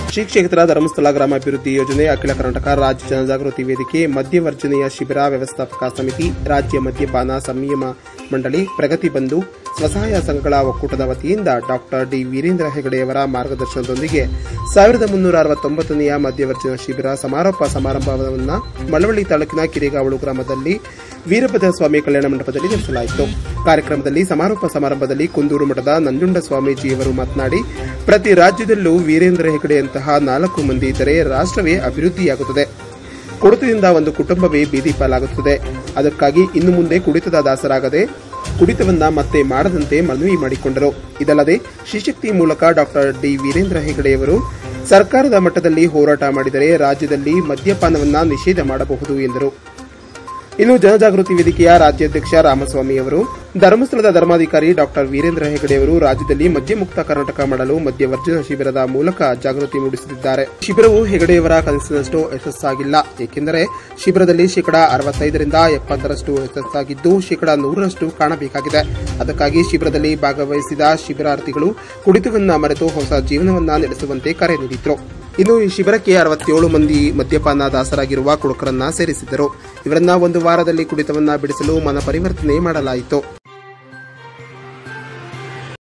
ಶ್ರೀ ಕ್ಷೇತ್ರ ಧರ್ಮಸ್ಥಳ ಗ್ರಾಮಾಭಿವೃದ್ಧಿ ಯೋಜನೆ ಅಖಿಲ ಕರ್ನಾಟಕ ರಾಜ್ಯ ಜನಜಾಗೃತಿ ವೇದಿಕೆ ಮದ್ಯವರ್ಜನೆಯ ಶಿಬಿರ ವ್ಯವಸ್ಥಾಪಕ ಸಮಿತಿ ರಾಜ್ಯ ಮದ್ಯಪಾನ ಸಂಯಮ ಮಂಡಳಿ ಪ್ರಗತಿ ಬಂಧು ಸ್ವಸಹಾಯ ಸಂಘಗಳ ಒಕ್ಕೂಟದ ವತಿಯಿಂದ ಡಾಕ್ಟರ್ ಡಿ ವೀರೇಂದ್ರ ಹೆಗಡೆಯವರ ಮಾರ್ಗದರ್ಶನದೊಂದಿಗೆ ಸಾವಿರದ ಮುನ್ನೂರ ಅರವತ್ತೊಂಬತ್ತನೆಯ ಮದ್ಯವರ್ಜನ ಶಿಬಿರ ಸಮಾರೋಪ ಸಮಾರಂಭವನ್ನು ಮಳವಳ್ಳಿ ತಾಲೂಕಿನ ಕಿರಿಗಾವಳು ಗ್ರಾಮದಲ್ಲಿ ವೀರಭದ್ರ ಸ್ವಾಮಿ ಕಲ್ಯಾಣ ಮಂಟಪದಲ್ಲಿ ನಡೆಸಲಾಯಿತು ಕಾರ್ಯಕ್ರಮದಲ್ಲಿ ಸಮಾರೋಪ ಸಮಾರಂಭದಲ್ಲಿ ಕುಂದೂರು ಮಠದ ನಂಜುಂಡ ಸ್ವಾಮೀಜಿಯವರು ಮಾತನಾಡಿ ಪ್ರತಿ ರಾಜ್ಯದಲ್ಲೂ ವೀರೇಂದ್ರ ಹೆಗಡೆಯಂತಹ ನಾಲ್ಕು ಮಂದಿ ಇದ್ದರೆ ರಾಷ್ಟ್ರವೇ ಅಭಿವೃದ್ಧಿಯಾಗುತ್ತದೆ ಕುಡಿತದಿಂದ ಒಂದು ಕುಟುಂಬವೇ ಬೀದಿ ಪಾಲಾಗುತ್ತದೆ ಅದಕ್ಕಾಗಿ ಇನ್ನು ಮುಂದೆ ಕುಡಿತದ ದಾಸರಾಗದೆ ಕುಡಿತವನ್ನ ಮತ್ತೆ ಮಾಡದಂತೆ ಮನವಿ ಮಾಡಿಕೊಂಡರು ಇದಲ್ಲದೆ ಶ್ರೀಶಕ್ತಿ ಮೂಲಕ ಡಾಕ್ಟರ್ ಡಿ ವೀರೇಂದ್ರ ಹೆಗಡೆಯವರು ಸರ್ಕಾರದ ಮಟ್ಟದಲ್ಲಿ ಹೋರಾಟ ಮಾಡಿದರೆ ರಾಜ್ಯದಲ್ಲಿ ಮದ್ಯಪಾನವನ್ನ ನಿಷೇಧ ಮಾಡಬಹುದು ಎಂದರು ಇನ್ನು ಜನಜಾಗೃತಿ ವೇದಿಕೆಯ ರಾಜ್ಯಾಧ್ಯಕ್ಷ ರಾಮಸ್ವಾಮಿ ಅವರು ಧರ್ಮಸ್ಥಳದ ಧರ್ಮಾಧಿಕಾರಿ ಡಾಕ್ಟರ್ ವೀರೇಂದ್ರ ಹೆಗಡೆಯವರು ರಾಜ್ಯದಲ್ಲಿ ಮದ್ಯಮುಕ್ತ ಕರ್ನಾಟಕ ಮಾಡಲು ಮದ್ಯವರ್ಜನ ಶಿಬಿರದ ಮೂಲಕ ಜಾಗೃತಿ ಮೂಡಿಸುತ್ತಿದ್ದಾರೆ ಶಿಬಿರವು ಹೆಗಡೆಯವರ ಕನಸಿನಷ್ಟು ಯಶಸ್ಸಾಗಿಲ್ಲ ಏಕೆಂದರೆ ಶಿಬಿರದಲ್ಲಿ ಶೇಕಡಾ ಅರವತ್ತೈದರಿಂದ ಎಪ್ಪತ್ತರಷ್ಟು ಯಶಸ್ಸಾಗಿದ್ದು ಶೇಕಡಾ ನೂರರಷ್ಟು ಕಾಣಬೇಕಾಗಿದೆ ಅದಕ್ಕಾಗಿ ಶಿಬಿರದಲ್ಲಿ ಭಾಗವಹಿಸಿದ ಶಿಬಿರಾರ್ಥಿಗಳು ಕುಡಿತವನ್ನ ಮರೆತು ಹೊಸ ಜೀವನವನ್ನ ನಡೆಸುವಂತೆ ಕರೆ ನೀಡಿದ್ರು ಇನ್ನು ಈ ಶಿಬಿರಕ್ಕೆ ಅರವತ್ತೇಳು ಮಂದಿ ಮದ್ಯಪಾನ ದಾಸರಾಗಿರುವ ಕುಡುಕರನ್ನ ಸೇರಿಸಿದ್ದರು ಇವರನ್ನ ಒಂದು ವಾರದಲ್ಲಿ ಕುಡಿತವನ್ನ ಬಿಡಿಸಲು ಮನ ಪರಿವರ್ತನೆ ಮಾಡಲಾಯಿತು